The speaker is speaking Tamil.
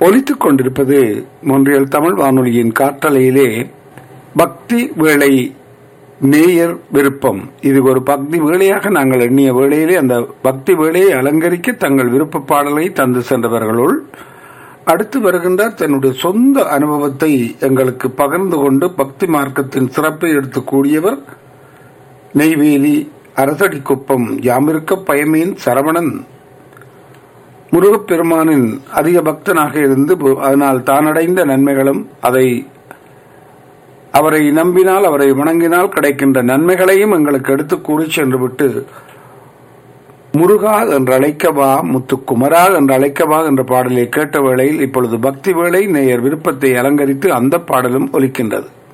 ஒலித்துக் கொண்டிருப்பது மொன்றியல் தமிழ் வானொலியின் காற்றலையிலே பக்தி வேளை நேயர் விருப்பம் இது ஒரு பக்தி வேளையாக நாங்கள் எண்ணிய வேளையிலே அந்த பக்தி வேளையை அலங்கரிக்க தங்கள் விருப்ப பாடலை தந்து சென்றவர்களுள் அடுத்து வருகின்றார் தன்னுடைய சொந்த அனுபவத்தை எங்களுக்கு பகிர்ந்து கொண்டு பக்தி மார்க்கத்தின் சிறப்பை எடுத்து கூடியவர் நெய்வேலி அரசடிக்குப்பம் யாமிருக்க பயமேன் சரவணன் முருகப்பெருமானின் அதிக பக்தனாக இருந்து அதனால் தானடைந்த நன்மைகளும் அதை அவரை நம்பினால் அவரை வணங்கினால் கிடைக்கின்ற நன்மைகளையும் எங்களுக்கு எடுத்து கூறி சென்று விட்டு முருகா என்று அழைக்கவா முத்துக்குமரா என்று அழைக்கவா என்ற பாடலை கேட்ட வேளையில் இப்பொழுது பக்தி வேளை நேயர் விருப்பத்தை அலங்கரித்து அந்த பாடலும் ஒலிக்கின்றது